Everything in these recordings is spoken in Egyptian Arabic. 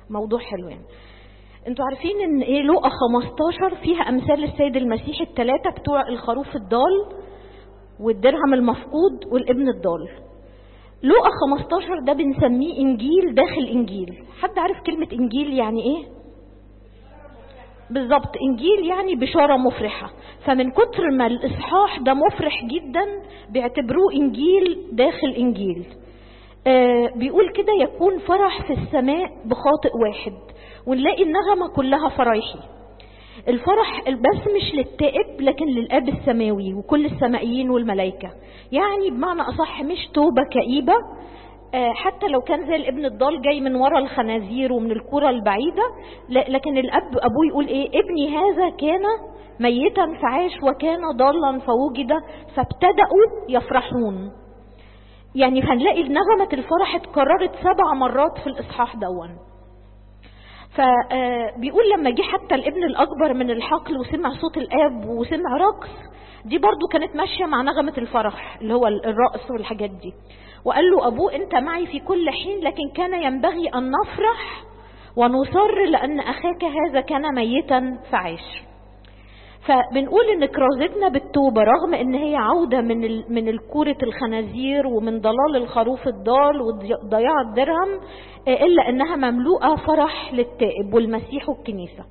موضوع حلو يعني انتوا عارفين ان ايه لقى 15 فيها امثال السيد المسيح الثلاثه بتوع الخروف الضال والدرهم المفقود والابن الضال لقى 15 ده بنسميه انجيل داخل انجيل حد عارف كلمه انجيل يعني ايه بالظبط انجيل يعني بشاره مفرحه فمن كتر ما الاصحاح ده مفرح جدا بيعتبروه انجيل داخل انجيل آه بيقول كده يكون فرح في السماء بخاطئ واحد ونلاقي النغمه كلها فرايحي الفرح بس مش للتائب لكن للاب السماوي وكل السمائيين والملائكه يعني بمعنى اصح مش توبه كئيبه حتى لو كان زي الابن الضال جاي من ورا الخنازير ومن الكرة البعيدة لكن الأب أبوه يقول إيه ابني هذا كان ميتا فعاش وكان ضالا فوجد فابتدأوا يفرحون يعني هنلاقي نغمة الفرح اتكررت سبع مرات في الإصحاح دون فبيقول لما جه حتى الابن الأكبر من الحقل وسمع صوت الآب وسمع رقص دي برضو كانت ماشية مع نغمة الفرح اللي هو الرقص والحاجات دي وقال له أبوه أنت معي في كل حين لكن كان ينبغي أن نفرح ونصر لأن أخاك هذا كان ميتا فعاش فبنقول ان كرازتنا بالتوبه رغم ان هي عوده من من الكوره الخنازير ومن ضلال الخروف الضال وضياع الدرهم الا انها مملوءه فرح للتائب والمسيح والكنيسه.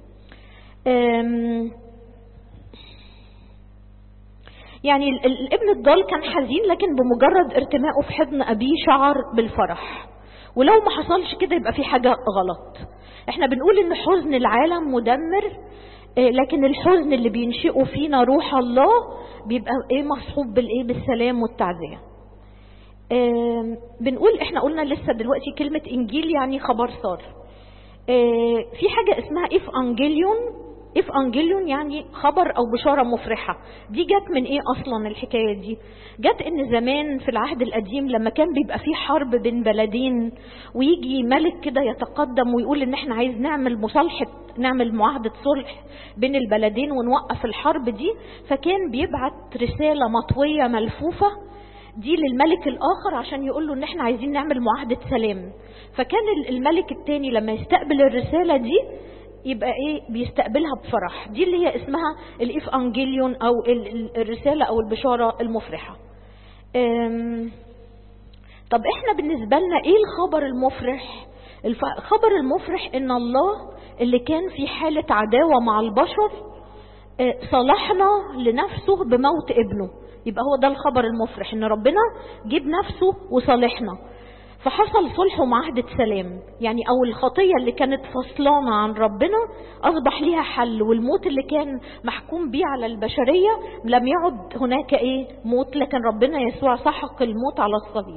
يعني الابن الضال كان حزين لكن بمجرد ارتمائه في حضن ابيه شعر بالفرح ولو ما حصلش كده يبقى في حاجه غلط احنا بنقول ان حزن العالم مدمر لكن الحزن اللي بينشئه فينا روح الله بيبقى ايه مصحوب بالايه بالسلام والتعزيه بنقول احنا قلنا لسه دلوقتي كلمه انجيل يعني خبر صار في حاجه اسمها اف انجيليون اف انجيليون يعني خبر او بشاره مفرحه دي جت من ايه اصلا الحكايه دي جت ان زمان في العهد القديم لما كان بيبقى في حرب بين بلدين ويجي ملك كده يتقدم ويقول ان احنا عايز نعمل مصالحه نعمل معاهده صلح بين البلدين ونوقف الحرب دي فكان بيبعت رساله مطويه ملفوفه دي للملك الاخر عشان يقول له ان احنا عايزين نعمل معاهده سلام فكان الملك التاني لما يستقبل الرساله دي يبقى ايه بيستقبلها بفرح دي اللي هي اسمها الاف انجيليون او الرساله او البشاره المفرحه طب احنا بالنسبه لنا ايه الخبر المفرح الخبر المفرح ان الله اللي كان في حاله عداوه مع البشر صالحنا لنفسه بموت ابنه يبقى هو ده الخبر المفرح ان ربنا جيب نفسه وصالحنا فحصل صلح ومعاهدة سلام يعني أو الخطية اللي كانت فصلانة عن ربنا أصبح ليها حل والموت اللي كان محكوم بيه على البشرية لم يعد هناك إيه موت لكن ربنا يسوع سحق الموت على الصليب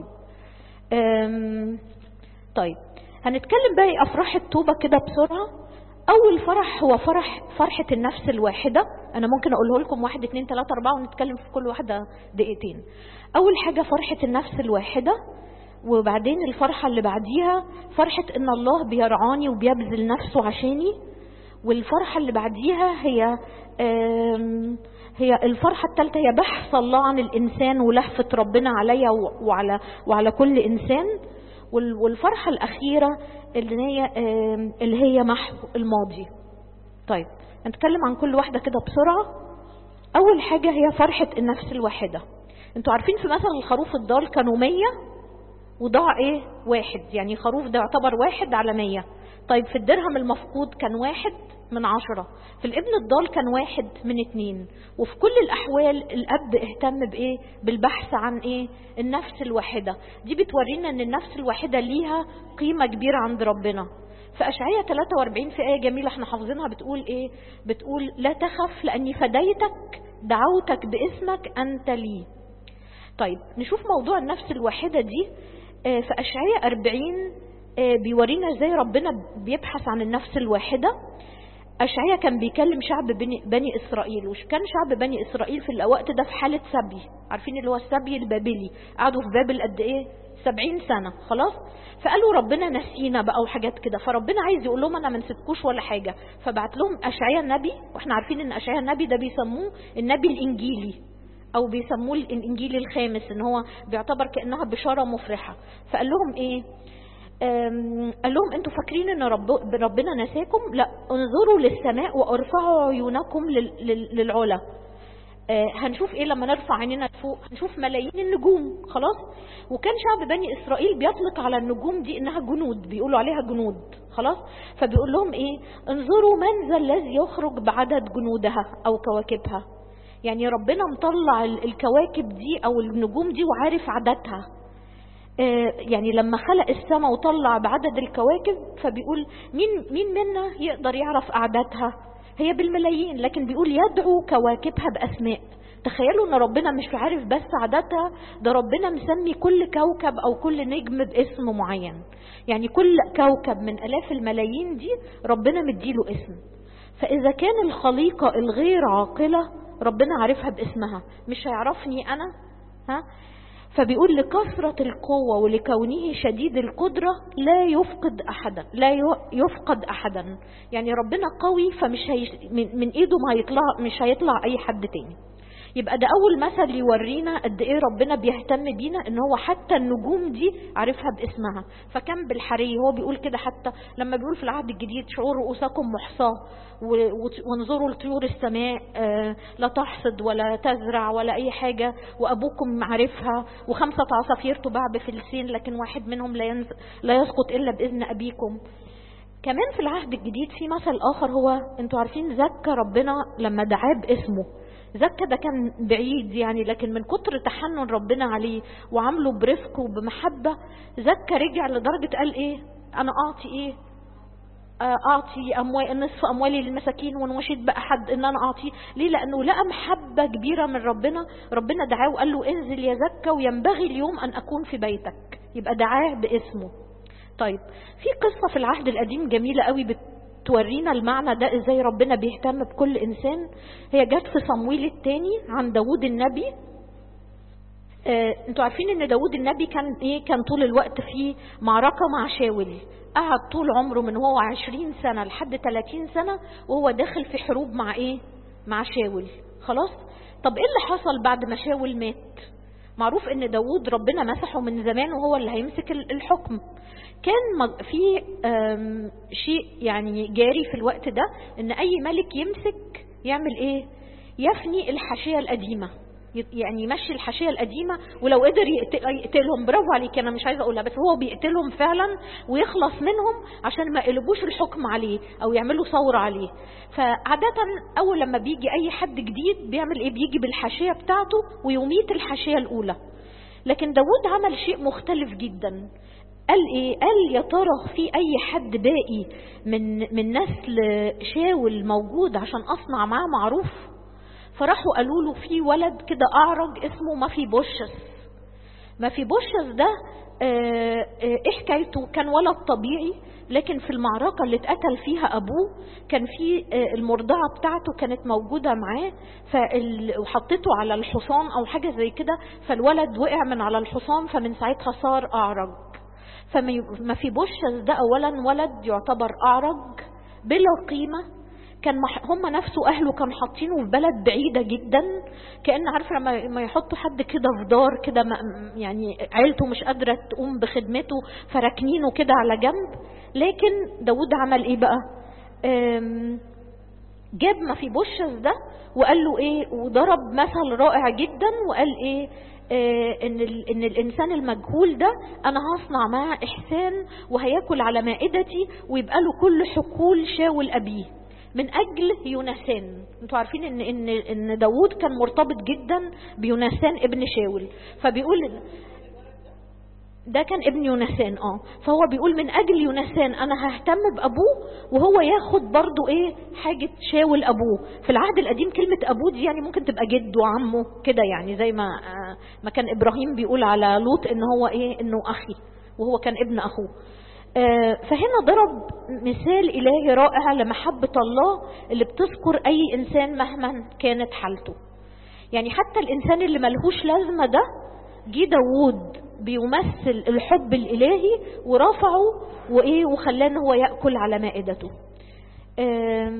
طيب هنتكلم بقى أفراح التوبة كده بسرعة أول فرح هو فرح فرحة النفس الواحدة أنا ممكن أقوله لكم واحد اتنين تلاتة أربعة ونتكلم في كل واحدة دقيقتين أول حاجة فرحة النفس الواحدة وبعدين الفرحة اللي بعديها فرحة إن الله بيرعاني وبيبذل نفسه عشاني والفرحة اللي بعديها هي هي الفرحة الثالثة هي بحث الله عن الإنسان ولهفة ربنا عليا وعلى وعلى كل إنسان والفرحة الأخيرة اللي هي اللي هي محو الماضي. طيب هنتكلم عن كل واحدة كده بسرعة. أول حاجة هي فرحة النفس الواحدة. انتوا عارفين في مثل الخروف الضال كانوا مية وضاع ايه واحد يعني خروف ده يعتبر واحد على مية طيب في الدرهم المفقود كان واحد من عشرة في الابن الضال كان واحد من اتنين وفي كل الأحوال الأب اهتم بإيه بالبحث عن إيه النفس الواحدة دي بتورينا أن النفس الواحدة ليها قيمة كبيرة عند ربنا في أشعية 43 في آية جميلة احنا حافظينها بتقول إيه بتقول لا تخف لأني فديتك دعوتك باسمك أنت لي طيب نشوف موضوع النفس الواحدة دي في أشعية 40 بيورينا ازاي ربنا بيبحث عن النفس الواحدة أشعية كان بيكلم شعب بني, بني إسرائيل وكان شعب بني إسرائيل في الوقت ده في حالة سبي عارفين اللي هو السبي البابلي قعدوا في بابل قد إيه سبعين سنة خلاص فقالوا ربنا نسينا بقى وحاجات كده فربنا عايز يقول لهم أنا ما نسيتكوش ولا حاجة فبعت لهم أشعية النبي وإحنا عارفين إن أشعية النبي ده بيسموه النبي الإنجيلي او بيسموه الانجيل الخامس ان هو بيعتبر كانها بشاره مفرحه فقال لهم ايه أم، قال لهم انتوا فاكرين ان رب ربنا نساكم لا انظروا للسماء وارفعوا عيونكم لل- لل- للعلا آه، هنشوف ايه لما نرفع عينينا لفوق هنشوف ملايين النجوم خلاص وكان شعب بني اسرائيل بيطلق على النجوم دي انها جنود بيقولوا عليها جنود خلاص فبيقول لهم ايه انظروا من ذا الذي يخرج بعدد جنودها او كواكبها يعني ربنا مطلع ال- الكواكب دي او النجوم دي وعارف عددها آه، يعني لما خلق السماء وطلع بعدد الكواكب فبيقول مين مين منا يقدر يعرف اعدادها هي بالملايين لكن بيقول يدعو كواكبها باسماء تخيلوا ان ربنا مش عارف بس عددها ده ربنا مسمي كل كوكب او كل نجم باسم معين يعني كل كوكب من الاف الملايين دي ربنا مديله اسم فاذا كان الخليقه الغير عاقله ربنا عارفها باسمها مش هيعرفني انا ها فبيقول لكثرة القوة ولكونه شديد القدرة لا يفقد أحدا لا ي- يفقد أحدا يعني ربنا قوي فمش هي من, من إيده ما هيطلع مش هيطلع أي حد تاني يبقى ده أول مثل يورينا قد إيه ربنا بيهتم بينا إن هو حتى النجوم دي عارفها باسمها فكان بالحري هو بيقول كده حتى لما بيقول في العهد الجديد شعور رؤوسكم محصاة و- وت- وانظروا لطيور السماء آه، لا تحصد ولا تزرع ولا أي حاجة وأبوكم عارفها وخمسة عصافير تباع بفلسين لكن واحد منهم لا, ينز... لا يسقط إلا بإذن أبيكم كمان في العهد الجديد في مثل آخر هو انتوا عارفين زكى ربنا لما دعاه باسمه زكى ده كان بعيد يعني لكن من كتر تحنن ربنا عليه وعامله برفق وبمحبة زكى رجع لدرجة قال ايه انا اعطي ايه آه، اعطي اموال نصف اموالي للمساكين ونشد بقى حد ان انا اعطيه ليه لانه لقى محبه كبيره من ربنا ربنا دعاه وقال له انزل يا زكا وينبغي اليوم ان اكون في بيتك يبقى دعاه باسمه طيب في قصه في العهد القديم جميله قوي بتورينا المعنى ده ازاي ربنا بيهتم بكل انسان هي جت في صمويل الثاني عن داوود النبي آه، انتوا عارفين ان داود النبي كان ايه كان طول الوقت في معركة مع شاول قعد طول عمره من وهو 20 سنة لحد 30 سنة وهو داخل في حروب مع ايه مع شاول خلاص طب ايه اللي حصل بعد ما شاول مات معروف ان داود ربنا مسحه من زمان وهو اللي هيمسك ال- الحكم كان مج- في آم، شيء يعني جاري في الوقت ده ان اي ملك يمسك يعمل ايه يفني الحاشية القديمة يعني يمشي الحاشيه القديمه ولو قدر يقت- يقتلهم برافو عليك انا مش عايزه اقولها بس هو بيقتلهم فعلا ويخلص منهم عشان ما يقلبوش الحكم عليه او يعملوا ثوره عليه فعاده اول لما بيجي اي حد جديد بيعمل ايه بيجي بالحاشيه بتاعته ويميت الحاشيه الاولى لكن داود عمل شيء مختلف جدا قال ايه قال يا ترى في اي حد باقي من من نسل شاول موجود عشان اصنع معاه معروف فراحوا قالوا له في ولد كده اعرج اسمه ما في بوشس ما في بوشس ده آه، آه، ايه حكايته كان ولد طبيعي لكن في المعركة اللي اتقتل فيها أبوه كان في آه، المرضعة بتاعته كانت موجودة معاه فال- وحطته على الحصان أو حاجة زي كده فالولد وقع من على الحصان فمن ساعتها صار أعرج فما في بوشس ده أولا ولد يعتبر أعرج بلا قيمة كان مح... هم نفسه اهله كانوا حاطينه في بلد بعيده جدا كان عارفه لما لما يحطوا حد كده في دار كده ما- يعني عيلته مش قادره تقوم بخدمته فراكنينه كده على جنب لكن داود عمل ايه بقى أم... جاب ما في بوشس ده وقال له ايه وضرب مثل رائع جدا وقال ايه آه ان ال- ان الانسان المجهول ده انا هصنع معاه احسان وهياكل على مائدتي ويبقى له كل حقول شاول ابيه من اجل يونسان انتوا عارفين ان ان ان داوود كان مرتبط جدا بيونسان ابن شاول فبيقول ده كان ابن يونسان اه فهو بيقول من اجل يونسان انا ههتم بابوه وهو ياخد برضو ايه حاجه شاول ابوه في العهد القديم كلمه ابوه دي يعني ممكن تبقى جده عمه كده يعني زي ما آه ما كان ابراهيم بيقول على لوط ان هو ايه انه اخي وهو كان ابن اخوه آه، فهنا ضرب مثال إلهي رائع لمحبة الله اللي بتذكر أي إنسان مهما كانت حالته يعني حتى الإنسان اللي ملهوش لازمة ده جه داوود بيمثل الحب الإلهي ورفعه وإيه وخلاه إن هو يأكل على مائدته آم،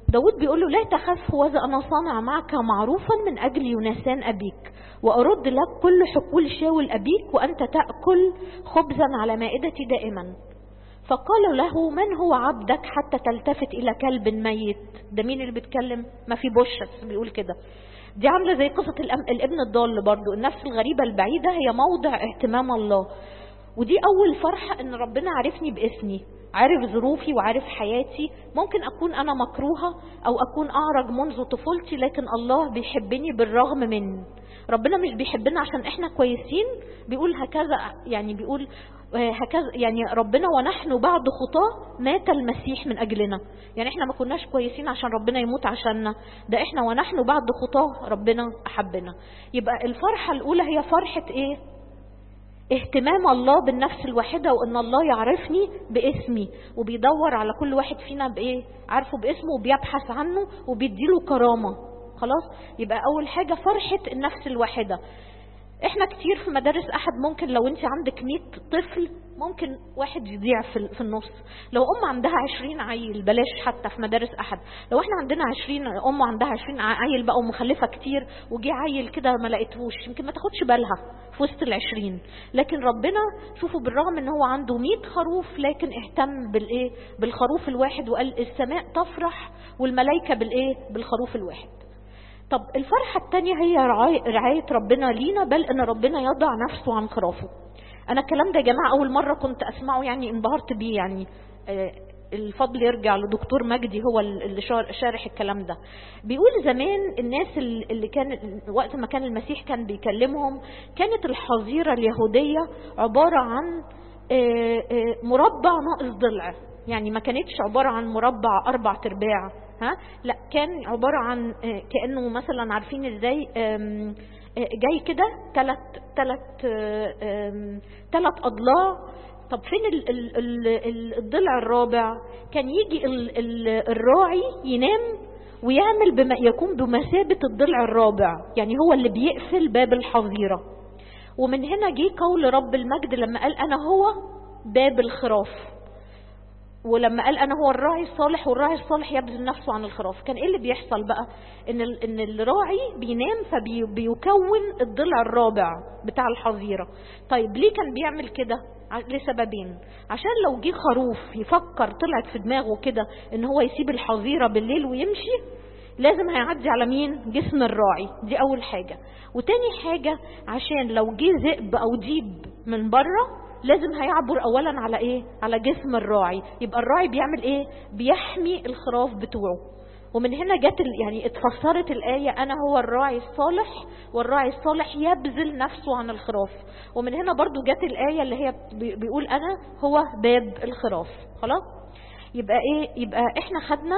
داود بيقول له لا تخف وذا أنا صانع معك معروفا من أجل يونسان أبيك وأرد لك كل حقول شاول أبيك وأنت تأكل خبزا على مائدتي دائما فقال له من هو عبدك حتى تلتفت إلى كلب ميت ده مين اللي بيتكلم ما في بوشس بيقول كده دي عاملة زي قصة الابن الضال برضو النفس الغريبة البعيدة هي موضع اهتمام الله ودي أول فرحة إن ربنا عرفني باسمي عارف ظروفي وعارف حياتي ممكن أكون أنا مكروهة أو أكون أعرج منذ طفولتي لكن الله بيحبني بالرغم من ربنا مش بيحبنا عشان احنا كويسين بيقول هكذا يعني بيقول هكذا يعني ربنا ونحن بعد خطاه مات المسيح من اجلنا يعني احنا ما كناش كويسين عشان ربنا يموت عشاننا ده احنا ونحن بعد خطاه ربنا احبنا يبقى الفرحه الاولى هي فرحه ايه اهتمام الله بالنفس الواحده وان الله يعرفني باسمي وبيدور على كل واحد فينا بايه عارفه باسمه وبيبحث عنه وبيديله كرامه خلاص يبقى اول حاجه فرحه النفس الواحده احنا كتير في مدارس احد ممكن لو انت عندك 100 طفل ممكن واحد يضيع في, في النص لو ام عندها 20 عيل بلاش حتى في مدارس احد لو احنا عندنا 20 ام عندها 20 عيل بقى ومخلفه كتير وجي عيل كده ما لقيتهوش يمكن ما تاخدش بالها في وسط ال 20 لكن ربنا شوفوا بالرغم ان هو عنده 100 خروف لكن اهتم بالايه بالخروف الواحد وقال السماء تفرح والملائكه بالايه بالخروف الواحد طب الفرحة التانية هي رعاية ربنا لينا بل ان ربنا يضع نفسه عن خرافه انا الكلام ده يا جماعة اول مرة كنت اسمعه يعني انبهرت بيه يعني الفضل يرجع لدكتور مجدي هو اللي شارح الكلام ده بيقول زمان الناس اللي كان وقت ما كان المسيح كان بيكلمهم كانت الحظيرة اليهودية عبارة عن مربع ناقص ضلع يعني ما كانتش عبارة عن مربع أربع ترباع ها لا كان عبارة عن كأنه مثلا عارفين ازاي جاي كده ثلاث ثلاث ثلاث أضلاع طب فين ال ال ال الضلع الرابع كان يجي ال ال الراعي ينام ويعمل بما يكون بمثابة الضلع الرابع يعني هو اللي بيقفل باب الحظيرة ومن هنا جه قول رب المجد لما قال أنا هو باب الخراف ولما قال انا هو الراعي الصالح والراعي الصالح يبذل نفسه عن الخراف كان ايه اللي بيحصل بقى ان ان الراعي بينام فبيكون الضلع الرابع بتاع الحظيره طيب ليه كان بيعمل كده لسببين عشان لو جه خروف يفكر طلعت في دماغه كده ان هو يسيب الحظيره بالليل ويمشي لازم هيعدي على مين جسم الراعي دي اول حاجه وتاني حاجه عشان لو جه ذئب او ديب من بره لازم هيعبر اولا على ايه على جسم الراعي يبقى الراعي بيعمل ايه بيحمي الخراف بتوعه ومن هنا جت يعني اتفسرت الآية أنا هو الراعي الصالح والراعي الصالح يبذل نفسه عن الخراف ومن هنا برضو جت الآية اللي هي بيقول أنا هو باب الخراف خلاص يبقى إيه يبقى إحنا خدنا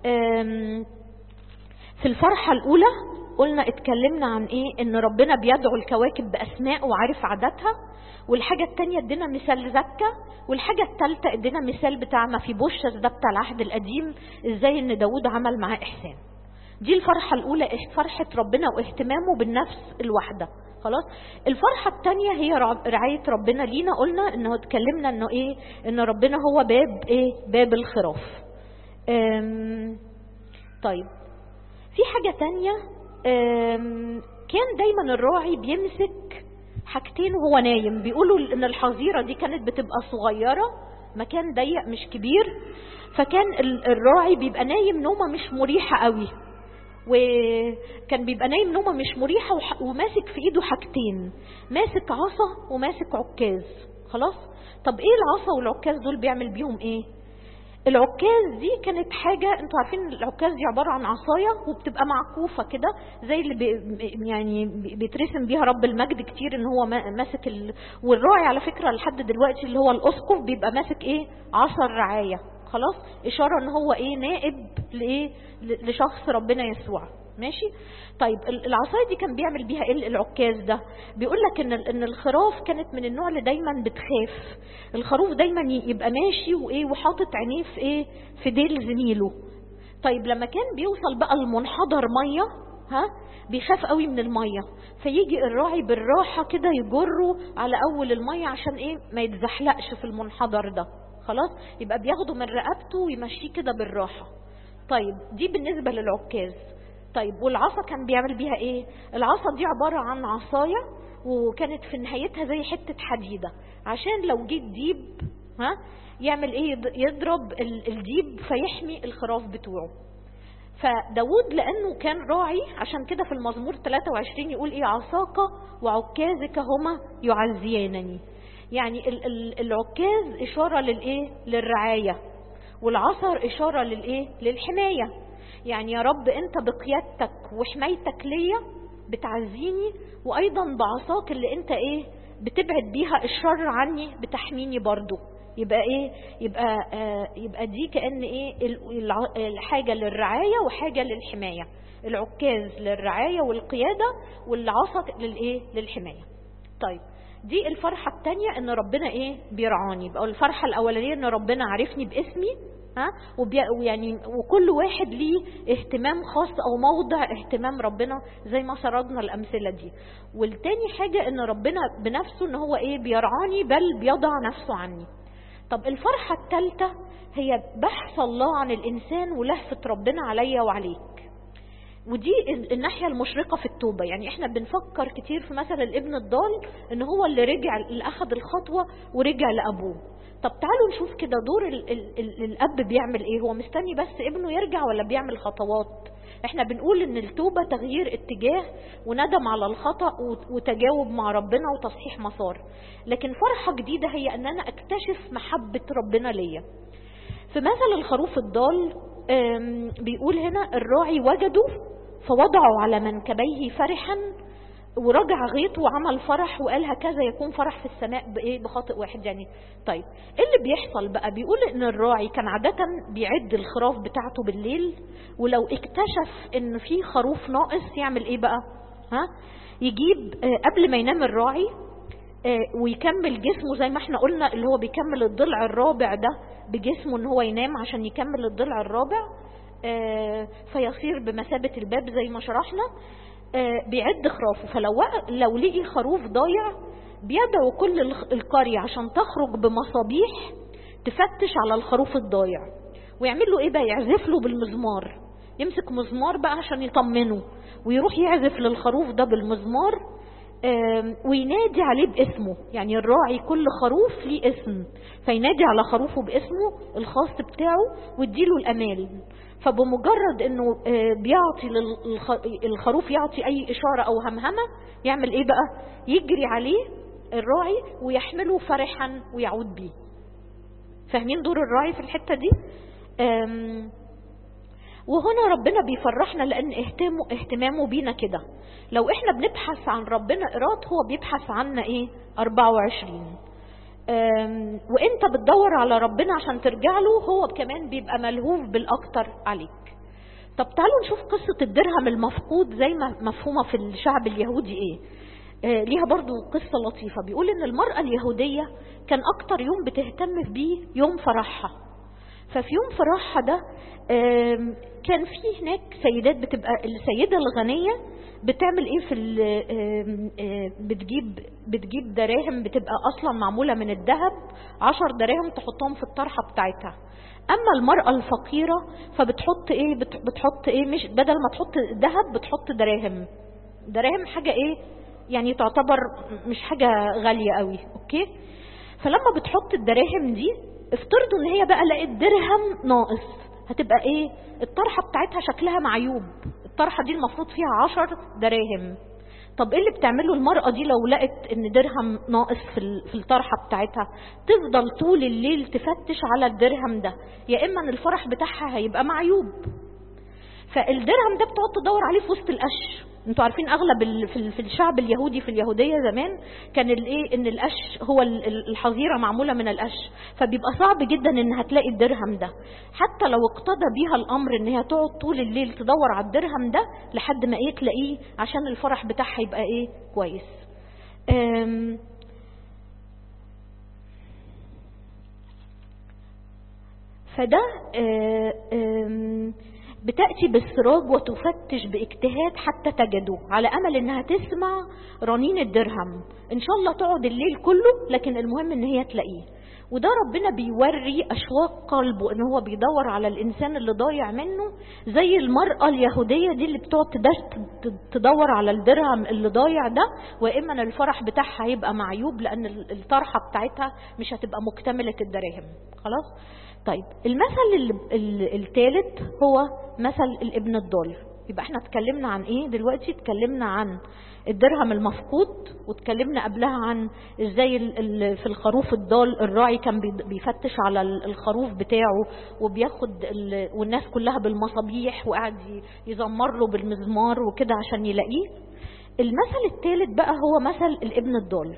في الفرحة الأولى قلنا اتكلمنا عن ايه ان ربنا بيدعو الكواكب باسماء وعارف عاداتها والحاجة التانية ادينا مثال زكا والحاجة التالتة ادينا مثال بتاع ما في بوشس ده بتاع العهد القديم ازاي ان داود عمل معاه احسان دي الفرحة الاولى فرحة ربنا واهتمامه بالنفس الواحدة خلاص الفرحة التانية هي رعاية ربنا لينا قلنا انه اتكلمنا انه ايه ان ربنا هو باب ايه باب الخراف طيب في حاجة تانية كان دايما الراعي بيمسك حاجتين وهو نايم بيقولوا ان الحظيرة دي كانت بتبقى صغيرة مكان ضيق مش كبير فكان الراعي بيبقى نايم نومة مش مريحة قوي وكان بيبقى نايم نومة مش مريحة وماسك في ايده حاجتين ماسك عصا وماسك عكاز خلاص طب ايه العصا والعكاز دول بيعمل بيهم ايه العكاز دي كانت حاجة انتوا عارفين العكاز دي عبارة عن عصاية وبتبقى معكوفة كده زي اللي بي يعني بيترسم بيها رب المجد كتير ان هو ماسك ال... والراعي على فكرة لحد دلوقتي اللي هو الاسقف بيبقى ماسك ايه عصا الرعاية خلاص اشارة ان هو ايه نائب لايه لشخص ربنا يسوع ماشي طيب العصايه دي كان بيعمل بيها ايه العكاز ده بيقول لك ان ان الخراف كانت من النوع اللي دايما بتخاف الخروف دايما يبقى ماشي وايه وحاطط عينيه في ايه في ديل زميله طيب لما كان بيوصل بقى المنحدر ميه ها بيخاف قوي من الميه فيجي الراعي بالراحه كده يجره على اول الميه عشان ايه ما يتزحلقش في المنحدر ده خلاص يبقى بياخده من رقبته ويمشيه كده بالراحه طيب دي بالنسبة للعكاز طيب والعصا كان بيعمل بيها ايه العصا دي عبارة عن عصاية وكانت في نهايتها زي حتة حديدة عشان لو جه الديب ها يعمل ايه يضرب الديب فيحمي الخراف بتوعه فداود لأنه كان راعي عشان كده في المزمور 23 يقول إيه عصاك وعكازك هما يعزيانني يعني العكاز إشارة للإيه للرعاية والعصر إشارة للإيه للحماية يعني يا رب أنت بقيادتك وحمايتك ليا بتعزيني وأيضا بعصاك اللي أنت إيه بتبعد بيها الشر عني بتحميني برضو يبقى ايه يبقى آه يبقى دي كان ايه الحاجه للرعايه وحاجه للحمايه العكاز للرعايه والقياده والعصا للايه للحمايه طيب دي الفرحة التانية ان ربنا ايه بيرعاني يبقى الفرحة الاولانية ان ربنا عرفني باسمي ها ويعني وكل واحد ليه اهتمام خاص او موضع اهتمام ربنا زي ما سردنا الامثلة دي والتاني حاجة ان ربنا بنفسه ان هو ايه بيرعاني بل بيضع نفسه عني طب الفرحة الثالثة هي بحث الله عن الإنسان ولهفة ربنا عليا وعليك ودي الناحية المشرقة في التوبة يعني احنا بنفكر كتير في مثل الابن الضال ان هو اللي رجع اللي اخذ الخطوة ورجع لأبوه طب تعالوا نشوف كده دور ال ال ال الاب بيعمل ايه هو مستني بس ابنه يرجع ولا بيعمل خطوات احنا بنقول ان التوبة تغيير اتجاه وندم على الخطأ وتجاوب مع ربنا وتصحيح مسار لكن فرحة جديدة هي ان انا اكتشف محبة ربنا ليا في مثل الخروف الضال بيقول هنا الراعي وجدوا فوضعوا على منكبيه فرحا ورجع غيط وعمل فرح وقال هكذا يكون فرح في السماء بايه بخاطئ واحد يعني طيب ايه اللي بيحصل بقى بيقول ان الراعي كان عاده بيعد الخراف بتاعته بالليل ولو اكتشف ان في خروف ناقص يعمل ايه بقى ها يجيب قبل ما ينام الراعي ويكمل جسمه زي ما احنا قلنا اللي هو بيكمل الضلع الرابع ده بجسمه ان هو ينام عشان يكمل الضلع الرابع فيصير بمثابة الباب زي ما شرحنا بيعد خرافه فلو لو لقي خروف ضايع بيدعو كل القرية عشان تخرج بمصابيح تفتش على الخروف الضايع ويعمل له ايه بقى يعزف له بالمزمار يمسك مزمار بقى عشان يطمنه ويروح يعزف للخروف ده بالمزمار وينادي عليه باسمه يعني الراعي كل خروف ليه اسم فينادي على خروفه باسمه الخاص بتاعه ويديله الأمان فبمجرد انه بيعطي الخروف يعطي اي اشارة او همهمة يعمل ايه بقى يجري عليه الراعي ويحمله فرحا ويعود بيه فاهمين دور الراعي في الحتة دي وهنا ربنا بيفرحنا لان اهتمامه اهتمامه بينا كده لو احنا بنبحث عن ربنا قرات هو بيبحث عنا ايه 24 وانت بتدور على ربنا عشان ترجع له هو كمان بيبقى ملهوف بالاكتر عليك طب تعالوا نشوف قصة الدرهم المفقود زي ما مفهومة في الشعب اليهودي ايه آه ليها برضو قصة لطيفة بيقول ان المرأة اليهودية كان اكتر يوم بتهتم بيه يوم فرحها ففي يوم فرحها ده كان في هناك سيدات بتبقى السيدة الغنية بتعمل ايه في بتجيب بتجيب دراهم بتبقى اصلا معموله من الذهب عشر دراهم تحطهم في الطرحه بتاعتها اما المراه الفقيره فبتحط ايه بتحط ايه مش بدل ما تحط ذهب بتحط دراهم دراهم حاجه ايه يعني تعتبر مش حاجه غاليه قوي اوكي فلما بتحط الدراهم دي افترضوا ان هي بقى لقت درهم ناقص هتبقى ايه الطرحه بتاعتها شكلها معيوب الطرحه دي المفروض فيها عشر دراهم طب ايه اللي بتعمله المرأة دي لو لقت ان درهم ناقص في في الطرحة بتاعتها تفضل طول الليل تفتش على الدرهم ده يا اما ان الفرح بتاعها هيبقى معيوب فالدرهم ده بتقعد تدور عليه في وسط القش انتوا عارفين اغلب في الشعب اليهودي في اليهوديه زمان كان الايه ان القش هو الحظيره معموله من القش فبيبقى صعب جدا ان هتلاقي الدرهم ده حتى لو اقتضى بيها الامر ان هي تقعد طول الليل تدور على الدرهم ده لحد ما ايه تلاقيه عشان الفرح بتاعها يبقى ايه كويس أم فده أم بتأتي بالسراج وتفتش باجتهاد حتى تجده على أمل إنها تسمع رنين الدرهم إن شاء الله تقعد الليل كله لكن المهم إن هي تلاقيه وده ربنا بيوري أشواق قلبه إن هو بيدور على الإنسان اللي ضايع منه زي المرأة اليهودية دي اللي بتقعد تدور على الدرهم اللي ضايع ده وإما الفرح بتاعها هيبقى معيوب لأن الطرحة بتاعتها مش هتبقى مكتملة الدراهم خلاص طيب المثل الثالث هو مثل الابن الضال يبقى احنا اتكلمنا عن ايه دلوقتي اتكلمنا عن الدرهم المفقود واتكلمنا قبلها عن ازاي في الخروف الضال الراعي كان بيفتش على الخروف بتاعه وبياخد والناس كلها بالمصابيح وقاعد يزمر له بالمزمار وكده عشان يلاقيه المثل الثالث بقى هو مثل الابن الضال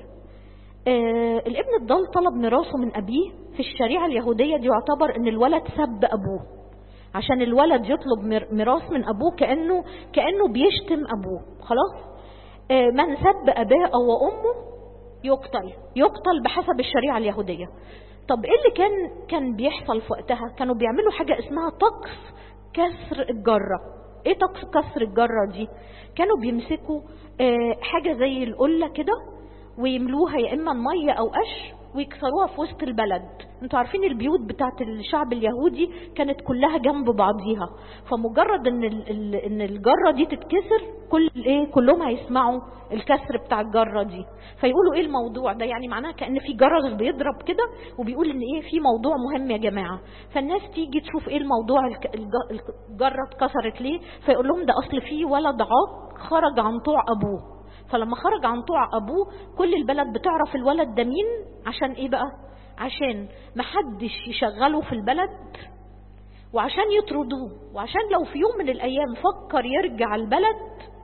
آه الابن الضال طلب ميراثه من ابيه في الشريعه اليهوديه دي يعتبر ان الولد سب ابوه عشان الولد يطلب ميراث من ابوه كانه كانه بيشتم ابوه خلاص آه من سب اباه وامه يقتل يقتل بحسب الشريعه اليهوديه طب ايه اللي كان كان بيحصل في وقتها كانوا بيعملوا حاجه اسمها طقس كسر الجره ايه طقس كسر الجره دي كانوا بيمسكوا آه حاجه زي القله كده ويملوها يا اما ميه او قش ويكسروها في وسط البلد انتوا عارفين البيوت بتاعت الشعب اليهودي كانت كلها جنب بعضيها فمجرد ان ان الجره دي تتكسر كل ايه كلهم هيسمعوا الكسر بتاع الجره دي فيقولوا ايه الموضوع ده يعني معناها كان في جرس بيضرب كده وبيقول ان ايه في موضوع مهم يا جماعه فالناس تيجي تشوف ايه الموضوع الجره اتكسرت ليه فيقول لهم ده اصل في ولد عاق خرج عن طوع ابوه فلما خرج عن طوع ابوه كل البلد بتعرف الولد ده مين عشان ايه بقى عشان محدش يشغله في البلد وعشان يطردوه وعشان لو في يوم من الايام فكر يرجع البلد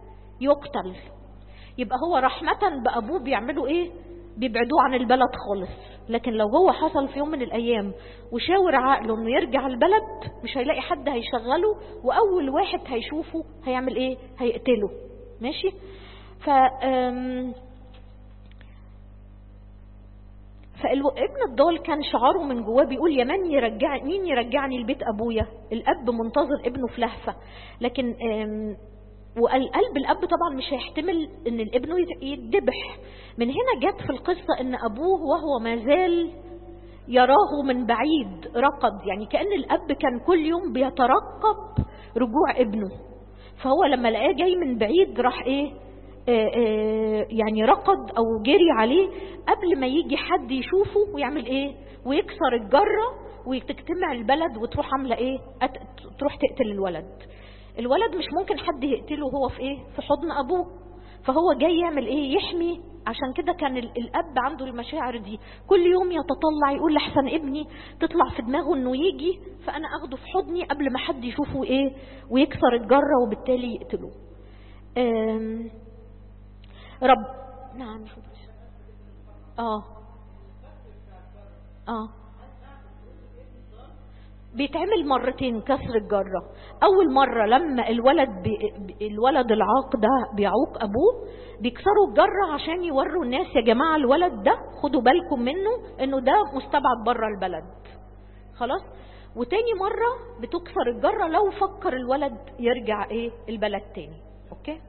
يقتل يبقى هو رحمة بأبوه بيعملوا ايه بيبعدوه عن البلد خالص لكن لو هو حصل في يوم من الايام وشاور عقله انه يرجع البلد مش هيلاقي حد هيشغله واول واحد هيشوفه هيعمل ايه هيقتله ماشي ف فابن الضال كان شعاره من جواه بيقول يا من يرجع مين يرجعني لبيت ابويا الاب منتظر ابنه في لهفه لكن وقلب الاب طبعا مش هيحتمل ان الابن يتذبح من هنا جت في القصه ان ابوه وهو ما زال يراه من بعيد رقد يعني كان الاب كان كل يوم بيترقب رجوع ابنه فهو لما لقاه جاي من بعيد راح ايه يعني رقد او جري عليه قبل ما يجي حد يشوفه ويعمل ايه ويكسر الجره وتجتمع البلد وتروح عامله ايه تروح تقتل الولد الولد مش ممكن حد يقتله وهو في ايه في حضن ابوه فهو جاي يعمل ايه يحمي عشان كده كان الاب عنده المشاعر دي كل يوم يتطلع يقول لحسن ابني تطلع في دماغه انه يجي فانا اخده في حضني قبل ما حد يشوفه ايه ويكسر الجره وبالتالي يقتله رب نعم اه اه بيتعمل مرتين كسر الجرة أول مرة لما الولد بي الولد العاق ده بيعوق أبوه بيكسروا الجرة عشان يوروا الناس يا جماعة الولد ده خدوا بالكم منه إنه ده مستبعد بره البلد خلاص وتاني مرة بتكسر الجرة لو فكر الولد يرجع إيه البلد تاني أوكي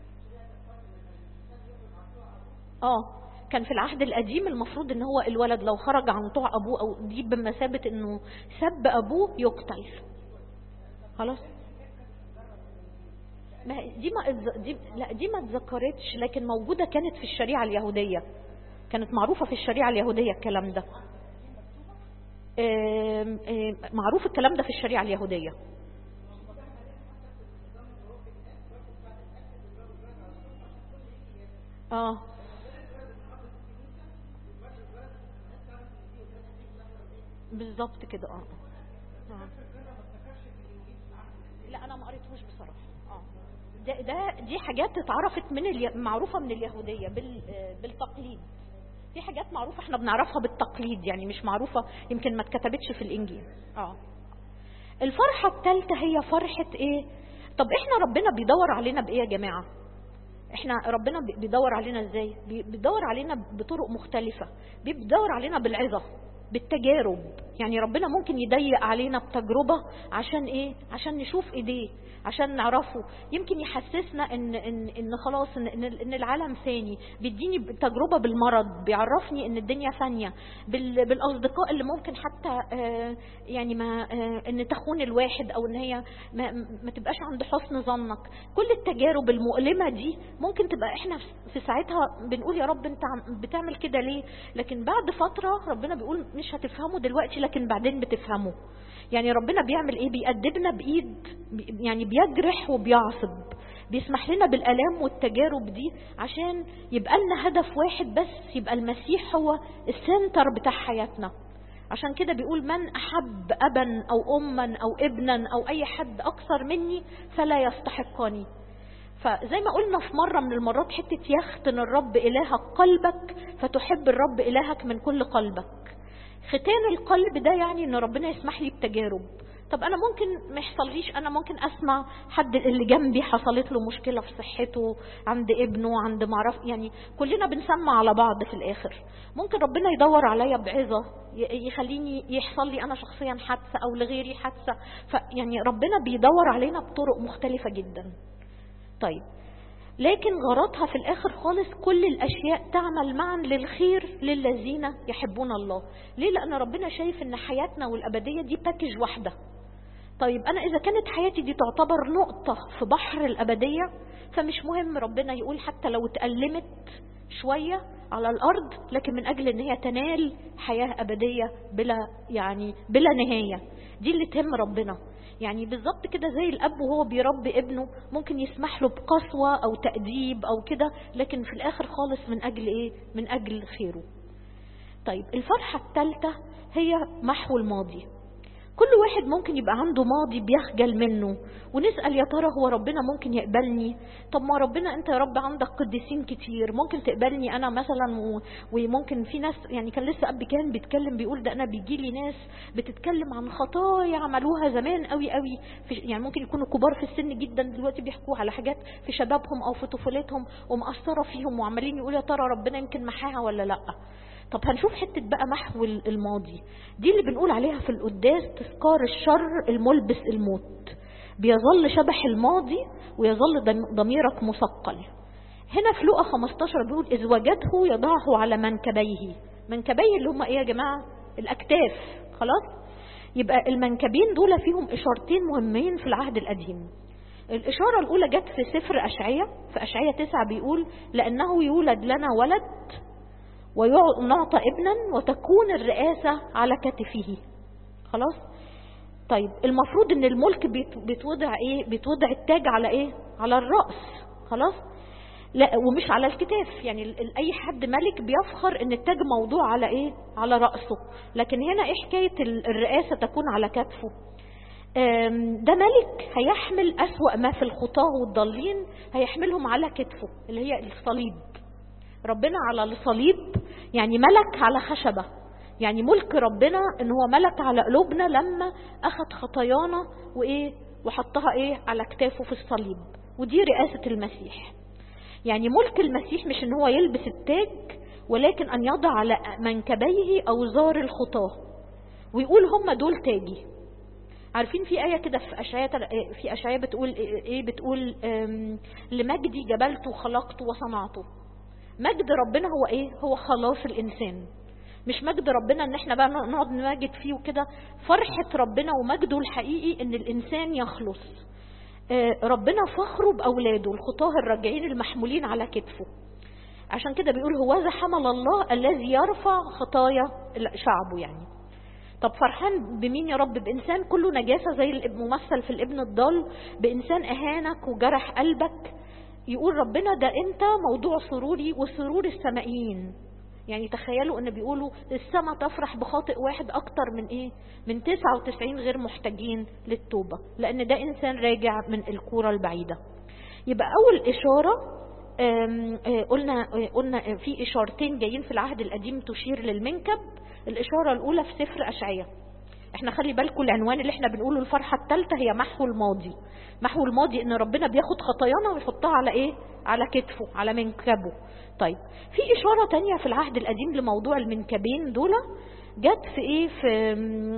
اه كان في العهد القديم المفروض ان هو الولد لو خرج عن طوع ابوه او دي بمثابه انه سب ابوه يقتل خلاص ما دي ما دي لا دي ما اتذكرتش لكن موجوده كانت في الشريعه اليهوديه كانت معروفه في الشريعه اليهوديه الكلام ده معروف الكلام ده في الشريعه اليهوديه اه بالظبط كده اه آه. لا انا ما قريتهوش بصراحه اه ده, ده دي حاجات اتعرفت من الي... معروفه من اليهوديه بال... بالتقليد في حاجات معروفه احنا بنعرفها بالتقليد يعني مش معروفه يمكن ما اتكتبتش في الانجيل اه الفرحه الثالثه هي فرحه ايه طب احنا ربنا بيدور علينا بايه يا جماعه احنا ربنا بيدور علينا ازاي بيدور علينا بطرق مختلفه بيدور علينا بالعظه بالتجارب يعني ربنا ممكن يضيق علينا بتجربة عشان ايه عشان نشوف ايديه عشان نعرفه يمكن يحسسنا ان ان ان خلاص ان ان, إن العالم ثاني بيديني تجربه بالمرض بيعرفني ان الدنيا ثانيه بال بالاصدقاء اللي ممكن حتى آه يعني ما آه ان تخون الواحد او ان هي ما, ما تبقاش عند حسن ظنك كل التجارب المؤلمه دي ممكن تبقى احنا في ساعتها بنقول يا رب انت بتعمل كده ليه لكن بعد فتره ربنا بيقول مش هتفهمه دلوقتي لكن بعدين بتفهمه يعني ربنا بيعمل ايه بيأدبنا بايد يعني بيجرح وبيعصب بيسمح لنا بالالام والتجارب دي عشان يبقى لنا هدف واحد بس يبقى المسيح هو السنتر بتاع حياتنا عشان كده بيقول من احب ابا او اما او ابنا او اي حد اكثر مني فلا يستحقني فزي ما قلنا في مرة من المرات حتة يختن الرب إلهك قلبك فتحب الرب إلهك من كل قلبك ختان القلب ده يعني ان ربنا يسمح لي بتجارب طب انا ممكن ما يحصليش انا ممكن اسمع حد اللي جنبي حصلت له مشكله في صحته عند ابنه عند معرف يعني كلنا بنسمع على بعض في الاخر ممكن ربنا يدور عليا بعظه يخليني يحصل لي انا شخصيا حادثه او لغيري حادثه فيعني ربنا بيدور علينا بطرق مختلفه جدا طيب لكن غرضها في الاخر خالص كل الاشياء تعمل معا للخير للذين يحبون الله ليه لان ربنا شايف ان حياتنا والابديه دي باكج واحده طيب انا اذا كانت حياتي دي تعتبر نقطه في بحر الابديه فمش مهم ربنا يقول حتى لو اتألمت شويه على الارض لكن من اجل ان هي تنال حياه ابديه بلا يعني بلا نهايه دي اللي تهم ربنا يعني بالظبط كده زي الاب وهو بيربي ابنه ممكن يسمح له بقسوه او تاديب او كده لكن في الاخر خالص من اجل ايه من اجل خيره طيب الفرحه الثالثه هي محو الماضي كل واحد ممكن يبقى عنده ماضي بيخجل منه ونسأل يا ترى هو ربنا ممكن يقبلني طب ما ربنا انت يا رب عندك قديسين كتير ممكن تقبلني انا مثلا و... وممكن في ناس يعني كان لسه اب كان بيتكلم بيقول ده انا بيجي لي ناس بتتكلم عن خطايا عملوها زمان قوي قوي في يعني ممكن يكونوا كبار في السن جدا دلوقتي بيحكوا على حاجات في شبابهم او في طفولتهم ومأثره فيهم وعمالين يقولوا يا ترى ربنا يمكن محاها ولا لا طب هنشوف حتة بقى محو الماضي دي اللي بنقول عليها في القداس تذكار الشر الملبس الموت بيظل شبح الماضي ويظل ضميرك مثقل هنا في لقا 15 بيقول إذ وجده يضعه على منكبيه منكبيه اللي هم إيه يا جماعة الأكتاف خلاص يبقى المنكبين دول فيهم إشارتين مهمين في العهد القديم الإشارة الأولى جت في سفر أشعية في أشعية تسعة بيقول لأنه يولد لنا ولد ونعطى ابنا وتكون الرئاسة على كتفه خلاص طيب المفروض ان الملك بيتوضع ايه بيتوضع التاج على ايه على الرأس خلاص لا ومش على الكتاف يعني اي حد ملك بيفخر ان التاج موضوع على ايه على رأسه لكن هنا ايه حكاية الرئاسة تكون على كتفه ده ملك هيحمل أسوأ ما في الخطاه والضالين هيحملهم على كتفه اللي هي الصليب ربنا على الصليب يعني ملك على خشبة يعني ملك ربنا ان هو ملك على قلوبنا لما اخذ خطايانا وايه وحطها ايه على كتافه في الصليب ودي رئاسة المسيح يعني ملك المسيح مش ان هو يلبس التاج ولكن ان يضع على منكبيه اوزار الخطاه ويقول هم دول تاجي عارفين في آية كده في أشعية في أشعية بتقول إيه بتقول لمجدي جبلته وخلقته وصنعته مجد ربنا هو ايه هو خلاص الانسان مش مجد ربنا ان احنا بقى نقعد نمجد فيه وكده فرحة ربنا ومجده الحقيقي ان الانسان يخلص ربنا فخره باولاده الخطاه الراجعين المحمولين على كتفه عشان كده بيقول هو حمل الله الذي يرفع خطايا شعبه يعني طب فرحان بمين يا رب بإنسان كله نجاسة زي الممثل في الابن الضال بإنسان أهانك وجرح قلبك يقول ربنا ده انت موضوع سروري وسرور السمائيين يعني تخيلوا ان بيقولوا السماء تفرح بخاطئ واحد اكتر من ايه من 99 غير محتاجين للتوبة لان ده انسان راجع من الكورة البعيدة يبقى اول اشارة قلنا قلنا في اشارتين جايين في العهد القديم تشير للمنكب الاشارة الاولى في سفر اشعياء احنا خلي بالكم العنوان اللي احنا بنقوله الفرحة الثالثة هي محو الماضي محو الماضي ان ربنا بياخد خطايانا ويحطها على ايه على كتفه على منكبه طيب في اشارة تانية في العهد القديم لموضوع المنكبين دول جت في ايه في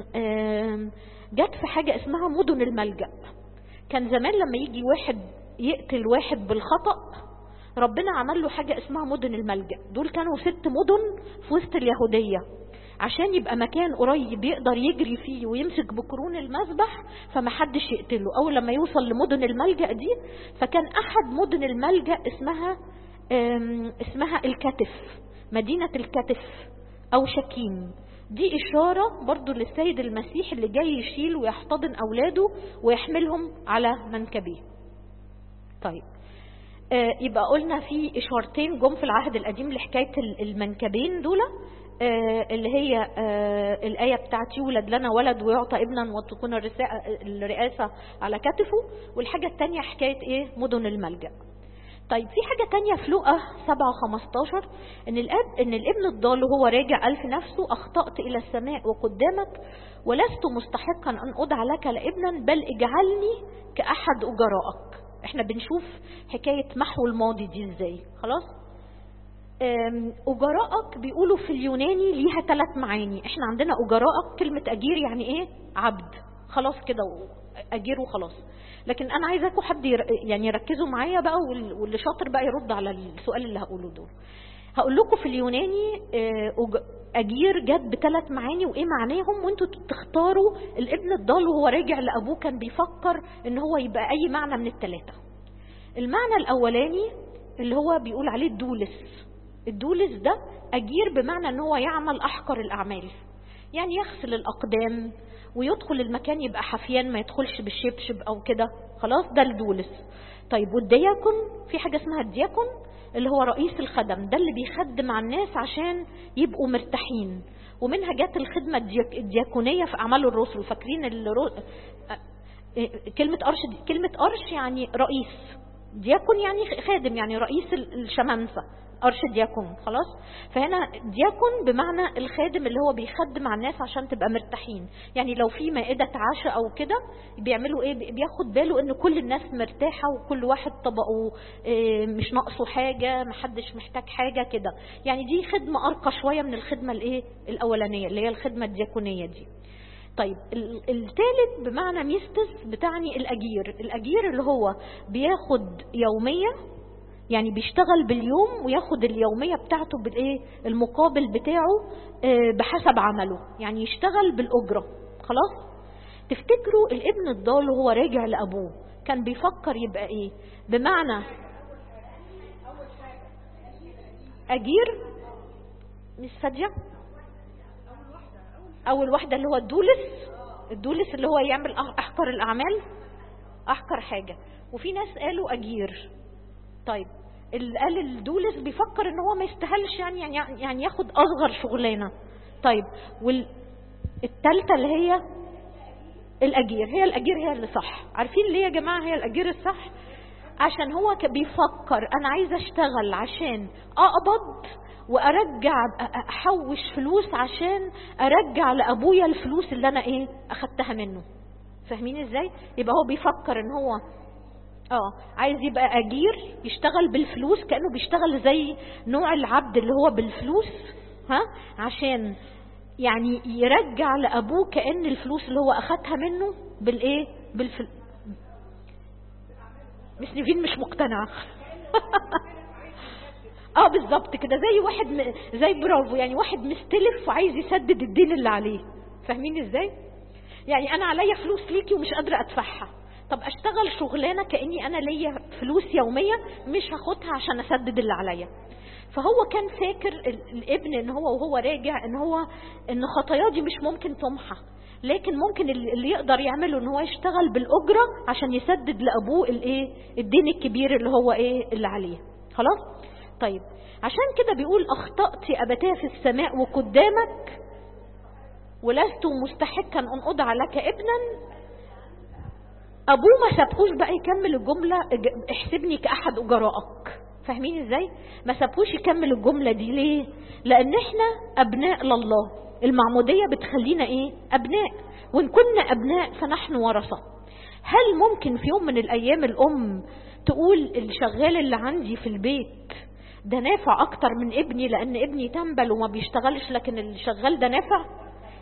جت في حاجة اسمها مدن الملجأ كان زمان لما يجي واحد يقتل واحد بالخطأ ربنا عمل له حاجة اسمها مدن الملجأ دول كانوا ست مدن في وسط اليهودية عشان يبقى مكان قريب يقدر يجري فيه ويمسك بقرون المذبح فمحدش يقتله اول لما يوصل لمدن الملجأ دي فكان احد مدن الملجأ اسمها اسمها الكتف مدينة الكتف او شكيم دي إشارة برضو للسيد المسيح اللي جاي يشيل ويحتضن أولاده ويحملهم على منكبيه طيب آه يبقى قلنا في إشارتين جم في العهد القديم لحكاية المنكبين دول آه اللي هي آه الآية بتاعت يولد لنا ولد ويعطى ابنا وتكون الرئاسة على كتفه والحاجة التانية حكاية ايه مدن الملجأ طيب في حاجة تانية في لقا 7 15 ان الاب ان الابن الضال وهو راجع قال في نفسه اخطأت الى السماء وقدامك ولست مستحقا ان ادعى لك لابنا بل اجعلني كاحد اجرائك احنا بنشوف حكاية محو الماضي دي ازاي خلاص أجراءك بيقولوا في اليوناني ليها ثلاث معاني احنا عندنا أجراءك كلمة أجير يعني ايه عبد خلاص كده أجير وخلاص لكن انا عايزاكم حد يعني يركزوا معايا بقى واللي شاطر بقى يرد على السؤال اللي هقوله دول هقول لكم في اليوناني اجير جت بثلاث معاني وايه معناهم وانتوا تختاروا الابن الضال وهو راجع لابوه كان بيفكر ان هو يبقى اي معنى من الثلاثه المعنى الاولاني اللي هو بيقول عليه الدولس الدولس ده اجير بمعنى ان هو يعمل احقر الاعمال يعني يغسل الاقدام ويدخل المكان يبقى حفيان ما يدخلش بالشبشب او كده خلاص ده الدولس طيب والدياكون في حاجة اسمها الدياكون اللي هو رئيس الخدم ده اللي بيخدم على الناس عشان يبقوا مرتاحين ومنها جت الخدمة الدياكونية في أعمال الرسل فاكرين الرو... كلمة أرش كلمة أرش يعني رئيس دياكون يعني خادم يعني رئيس الشمامسة أرشدياكون خلاص فهنا دياكون بمعنى الخادم اللي هو بيخدم على الناس عشان تبقى مرتاحين يعني لو في مائدة عشاء أو كده بيعملوا إيه بياخد باله إن كل الناس مرتاحة وكل واحد طبقه إيه مش ناقصه حاجة محدش محتاج حاجة كده يعني دي خدمة أرقى شوية من الخدمة الإيه الأولانية اللي هي الخدمة الدياكونية دي طيب الثالث بمعنى ميستس بتعني الأجير الأجير اللي هو بياخد يومية يعني بيشتغل باليوم وياخد اليومية بتاعته بالايه المقابل بتاعه بحسب عمله يعني يشتغل بالأجرة خلاص تفتكروا الابن الضال وهو راجع لأبوه كان بيفكر يبقى ايه بمعنى أجير مش فاضية أول واحدة اللي هو الدولس الدولس اللي هو يعمل أحقر الأعمال أحقر حاجة وفي ناس قالوا أجير طيب اللي قال الدولس بيفكر ان هو ما يستاهلش يعني يعني يعني ياخد اصغر شغلانه طيب والثالثه اللي هي الاجير هي الاجير هي اللي صح عارفين ليه يا جماعه هي الاجير الصح عشان هو بيفكر انا عايز اشتغل عشان اقبض وارجع احوش فلوس عشان ارجع لابويا الفلوس اللي انا ايه اخدتها منه فاهمين ازاي يبقى هو بيفكر ان هو اه عايز يبقى اجير يشتغل بالفلوس كانه بيشتغل زي نوع العبد اللي هو بالفلوس ها عشان يعني يرجع لابوه كان الفلوس اللي هو اخدها منه بالايه بالفل مش نيفين مش مقتنعه اه بالظبط كده زي واحد م... زي برافو يعني واحد مستلف وعايز يسدد الدين اللي عليه فاهمين ازاي يعني انا عليا فلوس ليكي ومش قادره ادفعها طب اشتغل شغلانه كاني انا ليا فلوس يوميه مش هاخدها عشان اسدد اللي عليا فهو كان فاكر الابن ان هو وهو راجع ان هو ان خطاياه دي مش ممكن تمحى لكن ممكن اللي يقدر يعمله ان هو يشتغل بالاجره عشان يسدد لابوه الايه الدين الكبير اللي هو ايه اللي عليه خلاص طيب عشان كده بيقول اخطات ابتاه في السماء وقدامك ولست مستحقا ان ادعى لك ابنا ابوه ما سابهوش بقى يكمل الجمله احسبني كاحد اجرائك فاهمين ازاي ما سابهوش يكمل الجمله دي ليه لان احنا ابناء لله المعموديه بتخلينا ايه ابناء وان كنا ابناء فنحن ورثه هل ممكن في يوم من الايام الام تقول الشغال اللي عندي في البيت ده نافع اكتر من ابني لان ابني تنبل وما بيشتغلش لكن الشغال ده نافع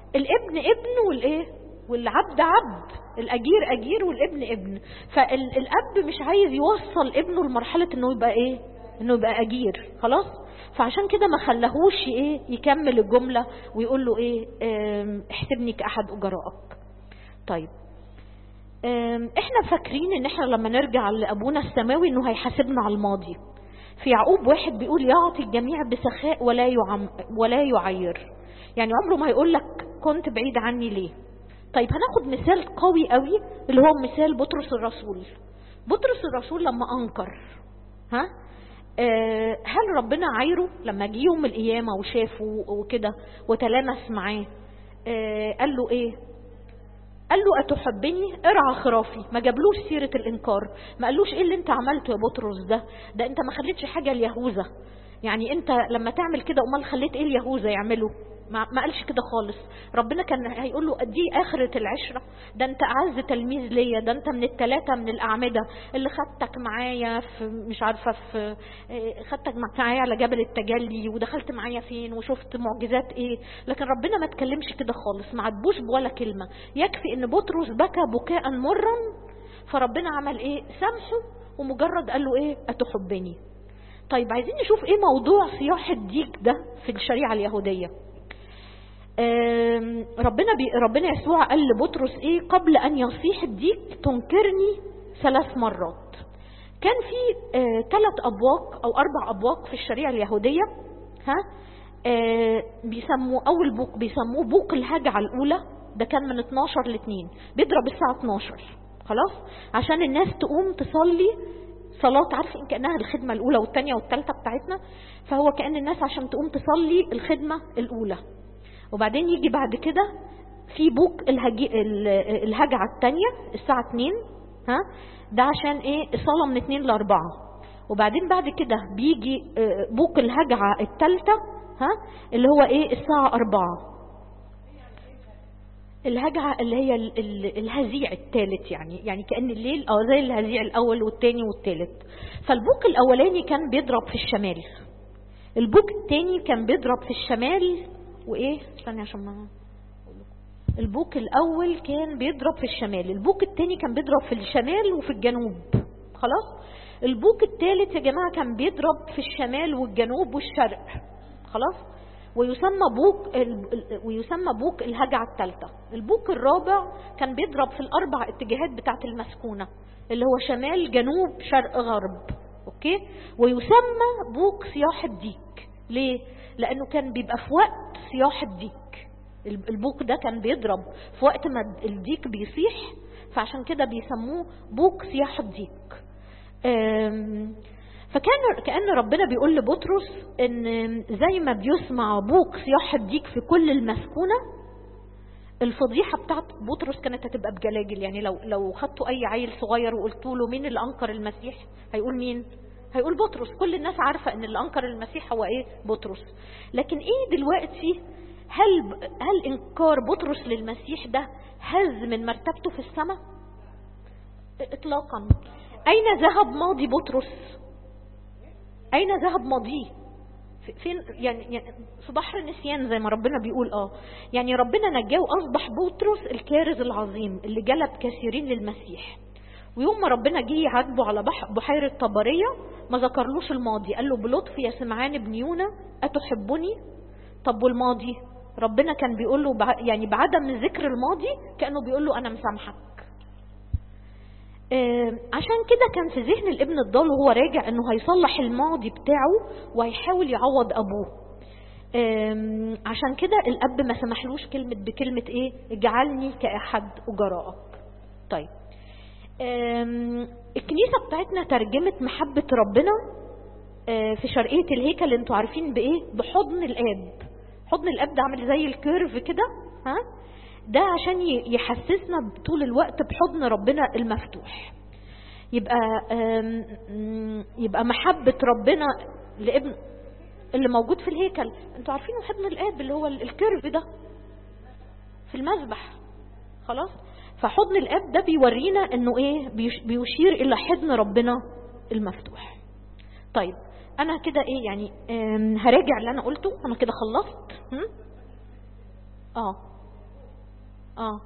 الابن ابن والايه والعبد عبد الاجير اجير والابن ابن فالاب مش عايز يوصل ابنه لمرحله انه يبقى ايه انه يبقى اجير خلاص فعشان كده ما خلاهوش ايه يكمل الجمله ويقول له ايه احسبني كاحد اجرائك طيب احنا فاكرين ان احنا لما نرجع لابونا السماوي انه هيحاسبنا على الماضي في يعقوب واحد بيقول يعطي الجميع بسخاء ولا يعم ولا يعير يعني عمره ما هيقول لك كنت بعيد عني ليه طيب هناخد مثال قوي قوي اللي هو مثال بطرس الرسول بطرس الرسول لما انكر ها أه هل ربنا عايره لما جه يوم القيامه وشافه وكده وتلامس معاه أه قال له ايه قال له أتحبني ارعى خرافي ما جابلوش سيرة الإنكار ما قالوش إيه اللي أنت عملته يا بطرس ده ده أنت ما خليتش حاجة ليهوذا يعني أنت لما تعمل كده أمال خليت إيه ليهوذا يعمله ما, ما قالش كده خالص ربنا كان هيقول له دي آخرة العشرة ده أنت أعز تلميذ ليا ده أنت من الثلاثة من الأعمدة اللي خدتك معايا في مش عارفة في خدتك معايا على جبل التجلي ودخلت معايا فين وشفت معجزات إيه لكن ربنا ما تكلمش كده خالص ما عاتبوش بولا كلمة يكفي إن بطرس بكى بكاء مرا فربنا عمل إيه سامحه ومجرد قال له إيه أتحبني طيب عايزين نشوف ايه موضوع صياح الديك ده في الشريعة اليهودية ربنا بي ربنا يسوع قال لبطرس ايه قبل ان يصيح الديك تنكرني ثلاث مرات كان في ثلاث ابواق او اربع ابواق في الشريعه اليهوديه ها آه بيسموه اول بوق بيسموه بوق الهجعه الاولى ده كان من 12 ل 2 بيضرب الساعه 12 خلاص عشان الناس تقوم تصلي صلاة عارفين كأنها الخدمة الأولى والثانية والثالثة بتاعتنا فهو كأن الناس عشان تقوم تصلي الخدمة الأولى وبعدين يجي بعد كده في بوك الهجي الهجعة الثانية الساعة 2 ها ده عشان ايه الصلاة من 2 ل 4 وبعدين بعد كده بيجي بوك الهجعة الثالثة ها اللي هو ايه الساعة 4 الهجعة اللي هي الهزيع الثالث يعني يعني كأن الليل اه زي الهزيع الأول والثاني والثالث فالبوك الأولاني كان بيضرب في الشمال البوك الثاني كان بيضرب في الشمال وايه استني عشان ما البوك الاول كان بيضرب في الشمال البوك الثاني كان بيضرب في الشمال وفي الجنوب خلاص البوك الثالث يا جماعه كان بيضرب في الشمال والجنوب والشرق خلاص ويسمى بوك ويسمى بوك الهجعه الثالثه البوك الرابع كان بيضرب في الاربع اتجاهات بتاعه المسكونه اللي هو شمال جنوب شرق غرب اوكي ويسمى بوك صياح الديك ليه لانه كان بيبقى في وقت صياح الديك البوك ده كان بيضرب في وقت ما الديك بيصيح فعشان كده بيسموه بوك صياح الديك فكان كأن ربنا بيقول لبطرس ان زي ما بيسمع بوك صياح الديك في كل المسكونة الفضيحة بتاعت بطرس كانت هتبقى بجلاجل يعني لو لو خدتوا اي عيل صغير وقلتوا له مين اللي انكر المسيح هيقول مين هيقول بطرس كل الناس عارفة ان اللي انكر المسيح هو ايه بطرس لكن ايه دلوقتي هل هل انكار بطرس للمسيح ده هز من مرتبته في السماء اطلاقا اين ذهب ماضي بطرس اين ذهب ماضيه فين يعني, يعني في بحر النسيان زي ما ربنا بيقول اه يعني ربنا نجاه واصبح بطرس الكارز العظيم اللي جلب كثيرين للمسيح ويوم ما ربنا جه يعاتبه على بحيرة طبرية ما ذكرلوش الماضي قال له بلطف يا سمعان بن يونا أتحبني طب والماضي ربنا كان بيقول له يعني بعدم ذكر الماضي كأنه بيقول له أنا مسامحك آه عشان كده كان في ذهن الابن الضال وهو راجع انه هيصلح الماضي بتاعه وهيحاول يعوض ابوه آه عشان كده الاب ما سمحلوش كلمة بكلمة ايه اجعلني كأحد اجرائك طيب الكنيسة بتاعتنا ترجمت محبة ربنا في شرقية الهيكل انتوا عارفين بايه بحضن الاب حضن الاب ده عامل زي الكيرف كده ها ده عشان يحسسنا طول الوقت بحضن ربنا المفتوح يبقى يبقى محبة ربنا لابن اللي موجود في الهيكل انتوا عارفين حضن الاب اللي هو الكيرف ده في المذبح خلاص فحضن الاب ده بيورينا انه ايه بيشير الى حضن ربنا المفتوح طيب انا كده ايه يعني هراجع اللي انا قلته انا كده خلصت اه اه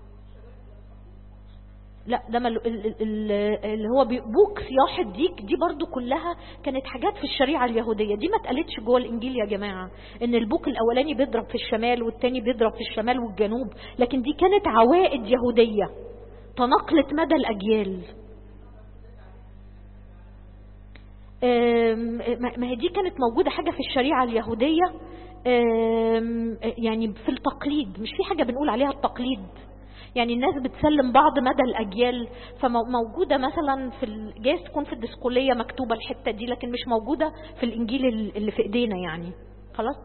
لا ده مل... اللي هو بوك صياح الديك دي برضو كلها كانت حاجات في الشريعة اليهودية دي ما اتقالتش جوه الانجيل يا جماعة ان البوك الاولاني بيضرب في الشمال والتاني بيضرب في الشمال والجنوب لكن دي كانت عوائد يهودية تنقلت مدى الاجيال ما هي دي كانت موجودة حاجة في الشريعة اليهودية يعني في التقليد مش في حاجة بنقول عليها التقليد يعني الناس بتسلم بعض مدى الأجيال فموجودة مثلا في جايز تكون في الدسقولية مكتوبة الحتة دي لكن مش موجودة في الإنجيل اللي في إيدينا يعني خلاص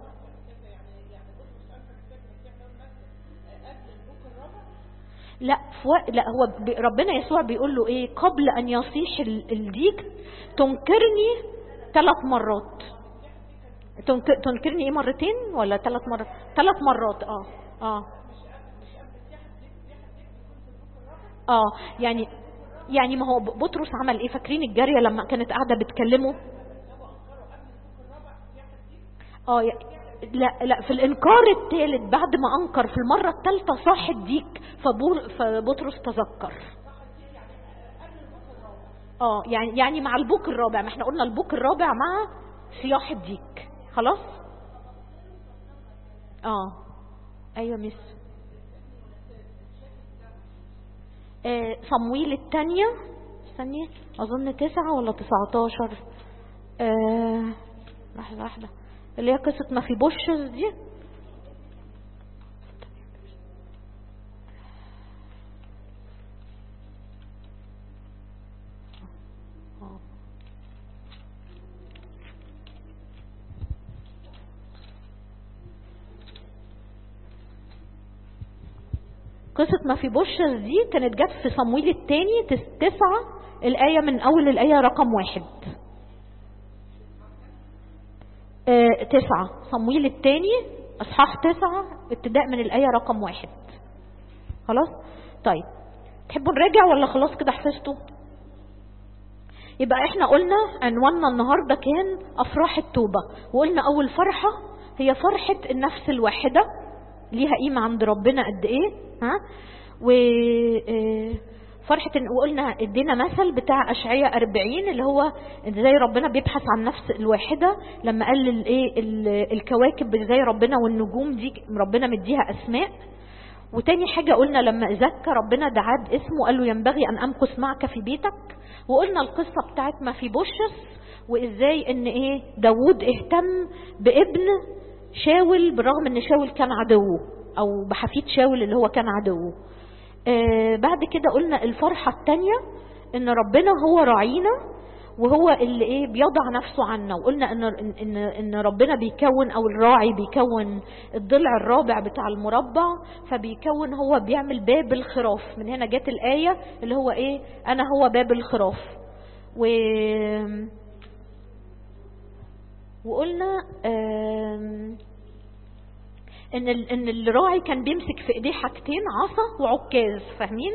لا في لا هو ربنا يسوع بيقول له ايه قبل ان يصيح الديك تنكرني ثلاث مرات تنكرني ايه مرتين ولا ثلاث مرات ثلاث مرات اه اه اه يعني يعني ما هو بطرس عمل ايه فاكرين الجاريه لما كانت قاعده بتكلمه اه لا لا في الانكار الثالث بعد ما انكر في المره الثالثه صاح الديك فبطرس تذكر اه يعني يعني مع البوك الرابع ما احنا قلنا البوك الرابع مع صياح الديك خلاص اه ايوه مس آه صمويل الثانية استني اظن تسعة ولا تسعتاشر آه لحظة واحدة اللي هي قصة ما في بوشز دي قصة ما في بوشز دي كانت جت في صمويل الثاني تسعة الآية من أول الآية رقم واحد آه تسعة صمويل الثاني أصحاح تسعة ابتداء من الآية رقم واحد خلاص طيب تحبوا نراجع ولا خلاص كده حفظتوا يبقى احنا قلنا عنواننا النهاردة كان أفراح التوبة وقلنا أول فرحة هي فرحة النفس الواحدة ليها قيمة عند ربنا قد ايه ها و فرحة وقلنا ادينا مثل بتاع أشعية 40 اللي هو ازاي ربنا بيبحث عن نفس الواحدة لما قال الايه الكواكب ازاي ربنا والنجوم دي ربنا مديها أسماء وتاني حاجة قلنا لما ذكى ربنا دعاه باسمه قال له ينبغي أن أمكث معك في بيتك وقلنا القصة بتاعت ما في بوشس وإزاي إن إيه داوود اهتم بابن شاول بالرغم ان شاول كان عدوه او بحفيد شاول اللي هو كان عدوه آه بعد كده قلنا الفرحة التانية ان ربنا هو راعينا وهو اللي ايه بيضع نفسه عنا وقلنا ان ان ان ربنا بيكون او الراعي بيكون الضلع الرابع بتاع المربع فبيكون هو بيعمل باب الخراف من هنا جت الايه اللي هو ايه انا هو باب الخراف و وقلنا ان ان الراعي كان بيمسك في ايديه حاجتين عصا وعكاز فاهمين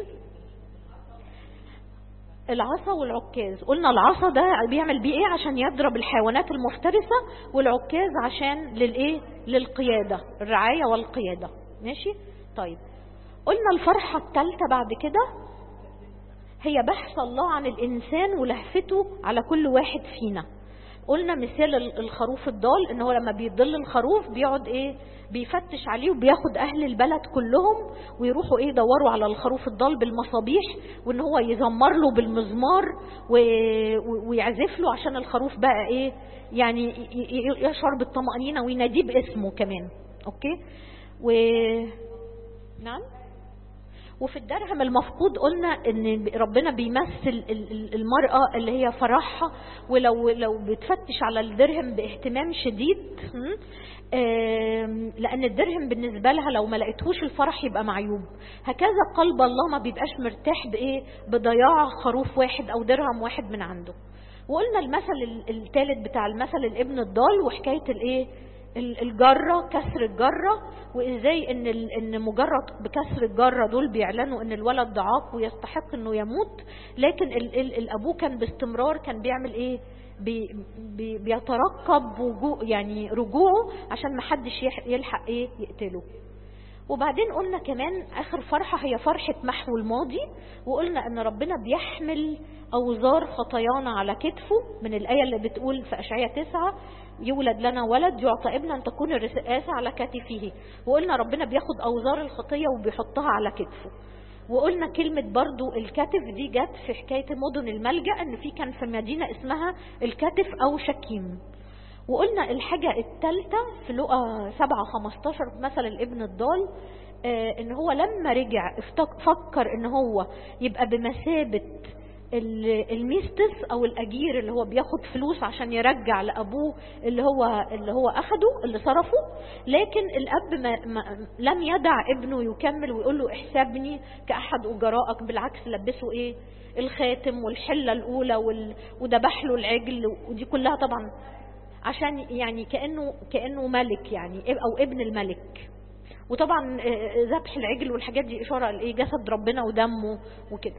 العصا والعكاز قلنا العصا ده بيعمل بيه ايه عشان يضرب الحيوانات المفترسة والعكاز عشان للايه للقيادة الرعاية والقيادة ماشي طيب قلنا الفرحة الثالثة بعد كده هي بحث الله عن الإنسان ولهفته على كل واحد فينا قلنا مثال الخروف الضال ان هو لما بيضل الخروف بيقعد ايه بيفتش عليه وبياخد اهل البلد كلهم ويروحوا ايه يدوروا على الخروف الضال بالمصابيح وان هو يزمر له بالمزمار ويعزف له عشان الخروف بقى ايه يعني يشعر بالطمأنينة ويناديه باسمه كمان اوكي و نعم وفي الدرهم المفقود قلنا ان ربنا بيمثل المرأة اللي هي فرحها ولو لو بتفتش على الدرهم باهتمام شديد لان الدرهم بالنسبة لها لو ما لقيتهوش الفرح يبقى معيوب هكذا قلب الله ما بيبقاش مرتاح بايه بضياع خروف واحد او درهم واحد من عنده وقلنا المثل الثالث بتاع المثل الابن الضال وحكاية الايه الجرة كسر الجرة وازاي ان ان مجرد بكسر الجرة دول بيعلنوا ان الولد ضعاف ويستحق انه يموت لكن ال ال الابوه كان باستمرار كان بيعمل ايه بي بي بيترقب وجوع يعني رجوعه عشان ما حدش يلحق ايه يقتله وبعدين قلنا كمان اخر فرحة هي فرحة محو الماضي وقلنا ان ربنا بيحمل اوزار خطايانا على كتفه من الاية اللي بتقول في اشعياء تسعة يولد لنا ولد يعطى ابنا ان تكون الرئاسة على كتفه وقلنا ربنا بياخد اوزار الخطية وبيحطها على كتفه وقلنا كلمة برضو الكتف دي جت في حكاية مدن الملجأ ان في كان في مدينة اسمها الكتف او شكيم وقلنا الحاجة الثالثة في لقى 7 15 مثل الابن الضال آه ان هو لما رجع فكر ان هو يبقى بمثابة الميستس او الاجير اللي هو بياخد فلوس عشان يرجع لابوه اللي هو اللي هو اخده اللي صرفه لكن الاب ما ما لم يدع ابنه يكمل ويقول له احسبني كاحد اجرائك بالعكس لبسه ايه الخاتم والحله الاولى وال... وذبح له العجل ودي كلها طبعا عشان يعني كانه كانه ملك يعني او ابن الملك وطبعا ذبح العجل والحاجات دي اشاره لايه جسد ربنا ودمه وكده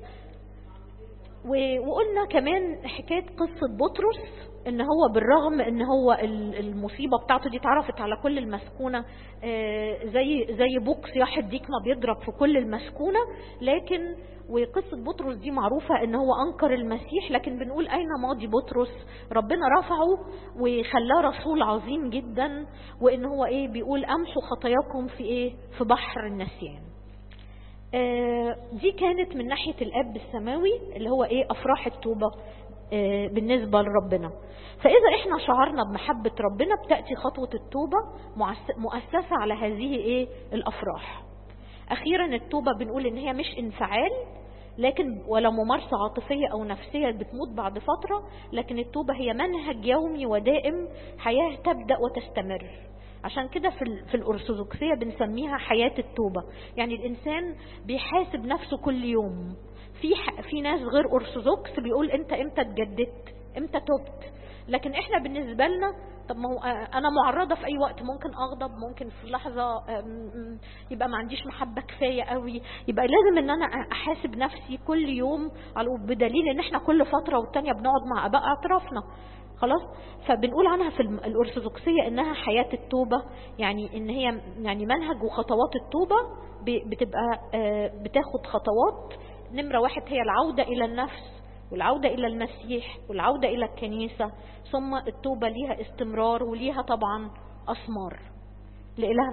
وقلنا كمان حكايه قصه بطرس ان هو بالرغم ان هو المصيبه بتاعته دي اتعرفت على كل المسكونه زي زي بوق صياح الديك ما بيضرب في كل المسكونه لكن وقصة بطرس دي معروفة ان هو انكر المسيح لكن بنقول اين ماضي بطرس ربنا رفعه وخلاه رسول عظيم جدا وان هو ايه بيقول امحوا خطاياكم في ايه في بحر النسيان آه دي كانت من ناحية الاب السماوي اللي هو ايه افراح التوبة آه بالنسبة لربنا فإذا إحنا شعرنا بمحبة ربنا بتأتي خطوة التوبة مؤسسة على هذه إيه الأفراح أخيرا التوبة بنقول إن هي مش انفعال لكن ولا ممارسة عاطفية أو نفسية بتموت بعد فترة لكن التوبة هي منهج يومي ودائم حياة تبدأ وتستمر عشان كده في, في الأرثوذكسية بنسميها حياة التوبة يعني الإنسان بيحاسب نفسه كل يوم في في ناس غير أرثوذكس بيقول أنت إمتى اتجددت إمتى تبت لكن إحنا بالنسبة لنا طب ما هو انا معرضه في اي وقت ممكن اغضب ممكن في لحظه يبقى ما عنديش محبه كفايه قوي يبقى لازم ان انا احاسب نفسي كل يوم على بدليل ان احنا كل فتره والتانيه بنقعد مع اباء اطرافنا خلاص فبنقول عنها في الارثوذكسيه انها حياه التوبه يعني ان هي يعني منهج وخطوات التوبه بتبقى بتاخد خطوات نمره واحد هي العوده الى النفس والعودة إلى المسيح والعودة إلى الكنيسة ثم التوبة ليها استمرار وليها طبعا أثمار لإله